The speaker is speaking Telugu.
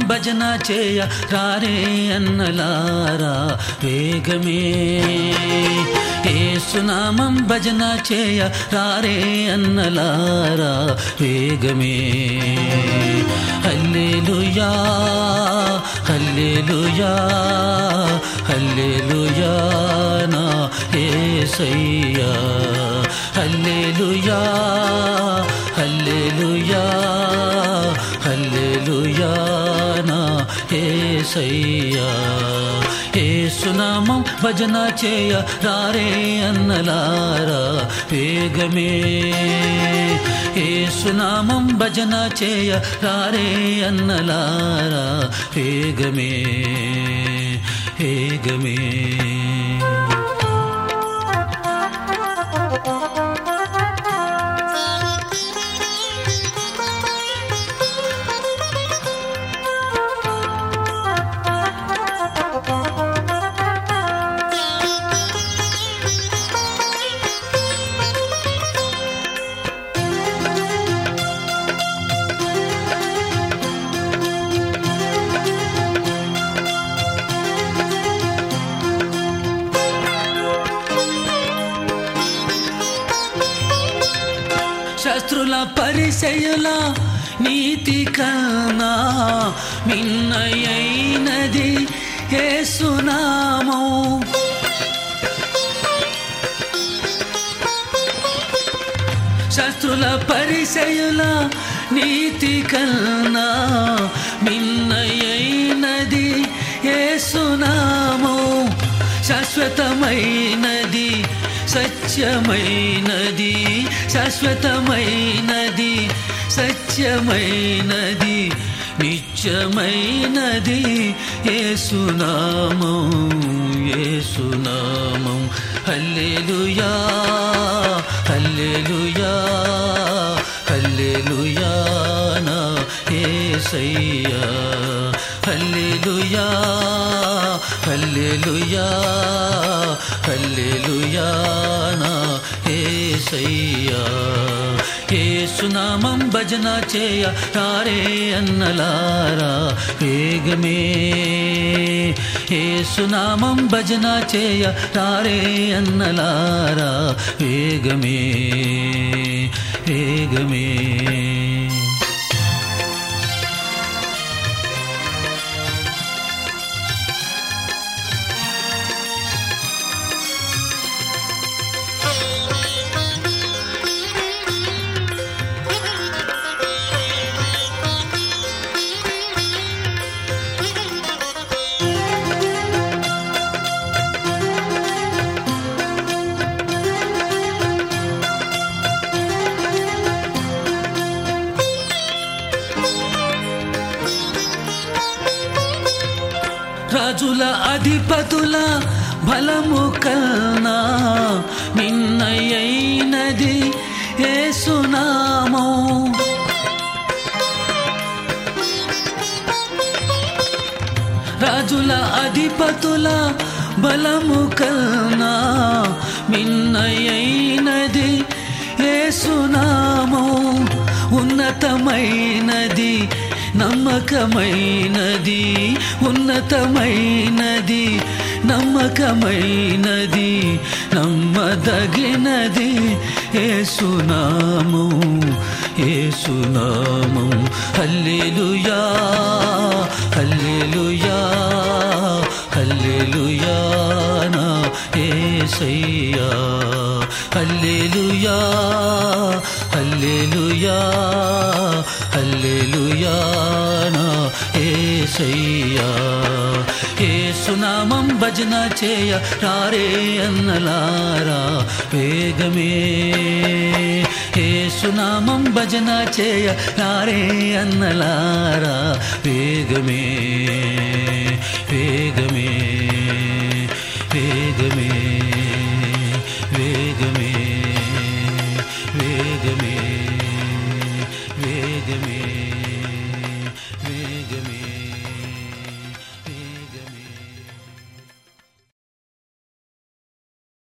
భజన చేయ రారే అన్నలారా వేగమే ఏసునామం భజన చేయ రారే అన్నలారా వేగమే హల్లెలూయా హల్లెలూయా హల్లెలూయా నా యేసయ్యా హల్లెలూయా హల్లెలూయా హల్లెలూయా నా యేసయ్యా ఏసునామం భజన చేయ రారే అన్నలారా వేగమే ఏసునామం భజన చేయ రారే అన్నలారా వేగమే వేగమే శస్త్రుల పరిచయుల నీతి కన్నా మిన్నయైనది ఏసునామం శస్త్రుల పరిచయుల నీతి కన్నా మిన్నయైనది ఏసునామం శాశ్వతమైనది సత్యమైనది శాశ్వతమైనది సత్యమైనది నిత్యమైనది ఏసునామం ఏసునామం హల్లెలూయా హల్లెలూయా హల్లెలూయా నా యేసయ్యా హల్లెలూయా హల్లెలూయా హల్లెలూయా నా యేసయ్యా ఏసునామం భజన చేయ రారే అన్నలారా వేగమే ఏసునామం భజన చేయ రారే అన్నలారా వేగమే వేగమే రాజుల అధిపతుల బలము కన్నా మిన్నయైనది ఏసునామం రాజుల అధిపతుల బలము కన్నా మిన్నయైనది ఏసునామం ఉన్నతమైనది నమ్మకమైనది ఉన్నతమైనది నమ్మకమైనది నమ్మదగినది ఏసునామం ఏసునామం హల్లెలూయా హల్లెలూయా హల్లెలూయా నా యేసయ్యా హల్లెలూయా హల్లెలూయా హల్లెలూయా నా యేసయ్యా ఏసునామం భజన చేయ రారే అన్నలారా వేగమే ఏసునామం భజన చేయ రారే అన్నలారా వేగమే వేగమే వేగమే వేగమే వేగమే వేగమే